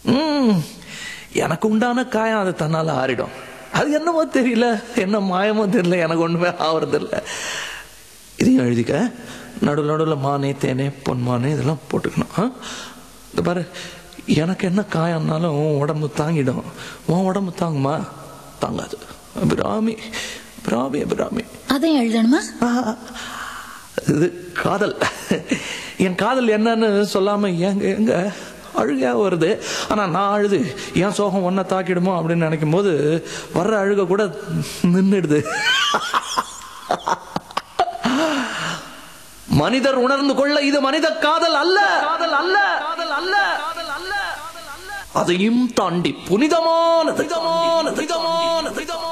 ம், எனக்கு உண்டான காயம் அது தன்னால ஆறிடும் அது என்னமோ தெரியல என்ன மாயமோ தெரியல எனக்கு ஒண்ணுமே ஆவறது இல்ல இதையும் எழுதிக்க நடுவில் நடுவில் மானே தேனே பொன்மானே இதெல்லாம் போட்டுக்கணும் ஆ? இந்த பாரு எனக்கு என்ன காயம்னாலும் உன் உடம்பு தாங்கிடும் உன் உடம்பு தாங்குமா தாங்காது அபிராமி அபிராமி அபிராமி அதையும் எழுதணுமா ஆஹா. இது காதல் என் காதல் என்னன்னு சொல்லாம எங்க எங்க அழுகையா வருது ஆனா நான் அழுது என் சோகம் ஒன்ன தாக்கிடுமோ அப்படின்னு நினைக்கும் போது வர்ற அழுக கூட நின்றுடுது மனிதர் உணர்ந்து கொள்ள இது மனித காதல் அல்ல காதல் அல்ல காதல் அல்ல அதையும் தாண்டி புனிதமான புனிதமான புனிதமான புனிதமான